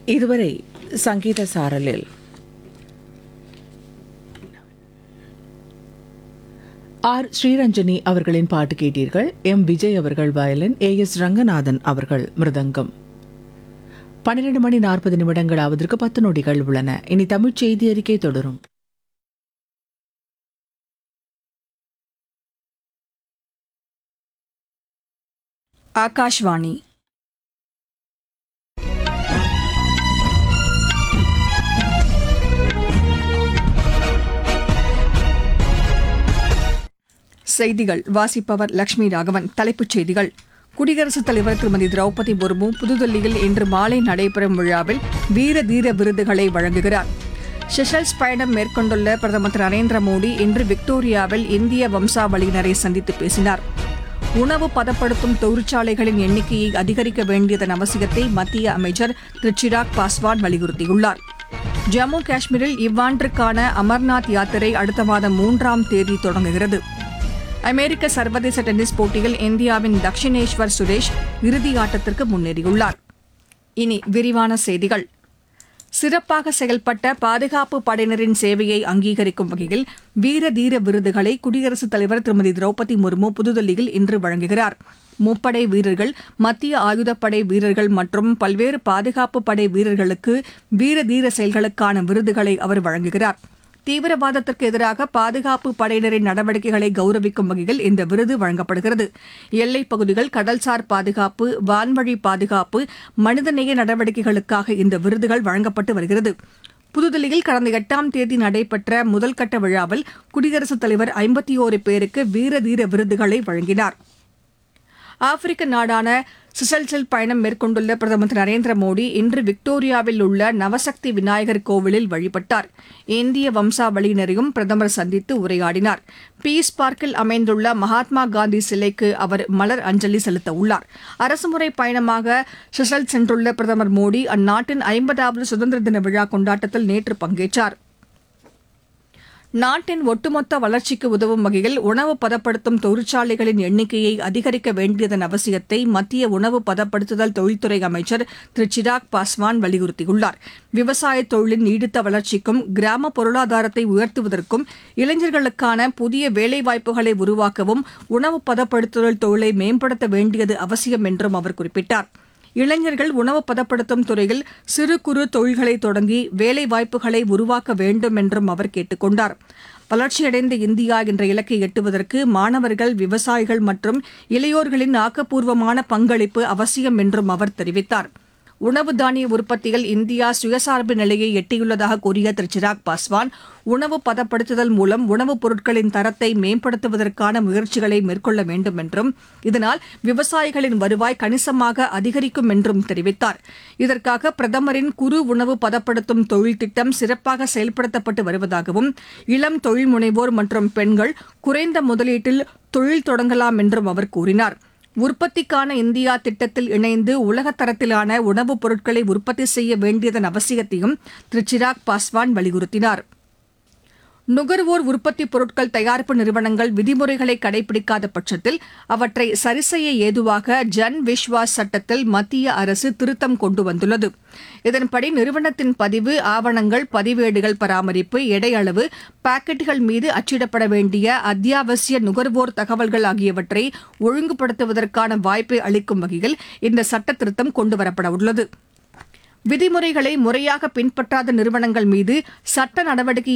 இதுவரை சங்கீத சாரலில் ஆர் ஸ்ரீரஞ்சனி அவர்களின் பாட்டு கேட்டீர்கள் எம் விஜய் அவர்கள் வயலின் ஏ எஸ் ரங்கநாதன் அவர்கள் மிருதங்கம் பன்னிரண்டு மணி நாற்பது நிமிடங்கள் ஆவதற்கு பத்து நொடிகள் உள்ளன இனி தமிழ்ச் செய்தி அறிக்கை தொடரும் ఆకాశవాణి செய்திகள் வாசிப்பவர் லட்சுமி ராகவன் தலைப்புச் செய்திகள் குடியரசுத் தலைவர் திருமதி திரௌபதி முர்மு புதுதில்லியில் இன்று மாலை நடைபெறும் விழாவில் வீர தீர விருதுகளை வழங்குகிறார் செஷல்ஸ் பயணம் மேற்கொண்டுள்ள பிரதமர் திரு நரேந்திர மோடி இன்று விக்டோரியாவில் இந்திய வம்சாவளியினரை சந்தித்து பேசினார் உணவு பதப்படுத்தும் தொழிற்சாலைகளின் எண்ணிக்கையை அதிகரிக்க வேண்டியதன் அவசியத்தை மத்திய அமைச்சர் திரு சிராக் பாஸ்வான் வலியுறுத்தியுள்ளார் ஜம்மு காஷ்மீரில் இவ்வாண்டிற்கான அமர்நாத் யாத்திரை அடுத்த மாதம் மூன்றாம் தேதி தொடங்குகிறது அமெரிக்க சர்வதேச டென்னிஸ் போட்டியில் இந்தியாவின் தக்ஷினேஸ்வர் சுரேஷ் இறுதி ஆட்டத்திற்கு முன்னேறியுள்ளார் இனி விரிவான செய்திகள் சிறப்பாக செயல்பட்ட பாதுகாப்பு படையினரின் சேவையை அங்கீகரிக்கும் வகையில் வீர தீர விருதுகளை குடியரசுத் தலைவர் திருமதி திரௌபதி முர்மு புதுதில்லியில் இன்று வழங்குகிறார் முப்படை வீரர்கள் மத்திய ஆயுதப்படை வீரர்கள் மற்றும் பல்வேறு பாதுகாப்பு படை வீரர்களுக்கு வீர தீர செயல்களுக்கான விருதுகளை அவர் வழங்குகிறார் தீவிரவாதத்திற்கு எதிராக பாதுகாப்பு படையினரின் நடவடிக்கைகளை கௌரவிக்கும் வகையில் இந்த விருது வழங்கப்படுகிறது எல்லைப் பகுதிகள் கடல்சார் பாதுகாப்பு வான்வழி பாதுகாப்பு மனிதநேய நடவடிக்கைகளுக்காக இந்த விருதுகள் வழங்கப்பட்டு வருகிறது புதுதில்லியில் கடந்த எட்டாம் தேதி நடைபெற்ற முதல்கட்ட விழாவில் குடியரசுத் தலைவர் ஐம்பத்தி ஓரு பேருக்கு வீர தீர விருதுகளை வழங்கினார் ஆப்பிரிக்க நாடான சிசல்சில் பயணம் மேற்கொண்டுள்ள பிரதமர் திரு நரேந்திர மோடி இன்று விக்டோரியாவில் உள்ள நவசக்தி விநாயகர் கோவிலில் வழிபட்டார் இந்திய வம்சாவளியினரையும் பிரதமர் சந்தித்து உரையாடினார் பீஸ் பார்க்கில் அமைந்துள்ள மகாத்மா காந்தி சிலைக்கு அவர் மலர் அஞ்சலி செலுத்த உள்ளார் அரசுமுறை பயணமாக சிசல் சென்றுள்ள பிரதமர் மோடி அந்நாட்டின் ஐம்பதாவது சுதந்திர தின விழா கொண்டாட்டத்தில் நேற்று பங்கேற்றார் நாட்டின் ஒட்டுமொத்த வளர்ச்சிக்கு உதவும் வகையில் உணவு பதப்படுத்தும் தொழிற்சாலைகளின் எண்ணிக்கையை அதிகரிக்க வேண்டியதன் அவசியத்தை மத்திய உணவு பதப்படுத்துதல் தொழில்துறை அமைச்சர் திரு சிராக் பாஸ்வான் வலியுறுத்தியுள்ளார் விவசாய தொழிலின் நீடித்த வளர்ச்சிக்கும் கிராம பொருளாதாரத்தை உயர்த்துவதற்கும் இளைஞர்களுக்கான புதிய வேலைவாய்ப்புகளை உருவாக்கவும் உணவு பதப்படுத்துதல் தொழிலை மேம்படுத்த வேண்டியது அவசியம் என்றும் அவர் குறிப்பிட்டார் இளைஞர்கள் உணவு பதப்படுத்தும் துறையில் சிறு குறு தொழில்களை தொடங்கி வேலை வாய்ப்புகளை உருவாக்க வேண்டும் என்றும் அவர் கேட்டுக் கொண்டார் வளர்ச்சியடைந்த இந்தியா என்ற இலக்கை எட்டுவதற்கு மாணவர்கள் விவசாயிகள் மற்றும் இளையோர்களின் ஆக்கப்பூர்வமான பங்களிப்பு அவசியம் என்றும் அவர் தெரிவித்தார் உணவு தானிய உற்பத்தியில் இந்தியா சுயசார்பு நிலையை எட்டியுள்ளதாக கூறிய திரு சிராக் பாஸ்வான் உணவு பதப்படுத்துதல் மூலம் உணவுப் பொருட்களின் தரத்தை மேம்படுத்துவதற்கான முயற்சிகளை மேற்கொள்ள வேண்டும் என்றும் இதனால் விவசாயிகளின் வருவாய் கணிசமாக அதிகரிக்கும் என்றும் தெரிவித்தார் இதற்காக பிரதமரின் குறு உணவு பதப்படுத்தும் தொழில் திட்டம் சிறப்பாக செயல்படுத்தப்பட்டு வருவதாகவும் இளம் தொழில் முனைவோர் மற்றும் பெண்கள் குறைந்த முதலீட்டில் தொழில் தொடங்கலாம் என்றும் அவர் கூறினார் உற்பத்திக்கான இந்தியா திட்டத்தில் இணைந்து உலகத் தரத்திலான உணவுப் பொருட்களை உற்பத்தி செய்ய வேண்டியதன் அவசியத்தையும் திரு சிராக் பாஸ்வான் வலியுறுத்தினார் நுகர்வோர் உற்பத்திப் பொருட்கள் தயாரிப்பு நிறுவனங்கள் விதிமுறைகளை கடைபிடிக்காத பட்சத்தில் அவற்றை சரிசெய்ய ஏதுவாக ஜன் விஸ்வாஸ் சட்டத்தில் மத்திய அரசு திருத்தம் கொண்டு வந்துள்ளது இதன்படி நிறுவனத்தின் பதிவு ஆவணங்கள் பதிவேடுகள் பராமரிப்பு எடை அளவு பாக்கெட்டுகள் மீது அச்சிடப்பட வேண்டிய அத்தியாவசிய நுகர்வோர் தகவல்கள் ஆகியவற்றை ஒழுங்குபடுத்துவதற்கான வாய்ப்பை அளிக்கும் வகையில் இந்த சட்ட திருத்தம் கொண்டுவரப்பட உள்ளது விதிமுறைகளை முறையாக பின்பற்றாத நிறுவனங்கள் மீது சட்ட நடவடிக்கை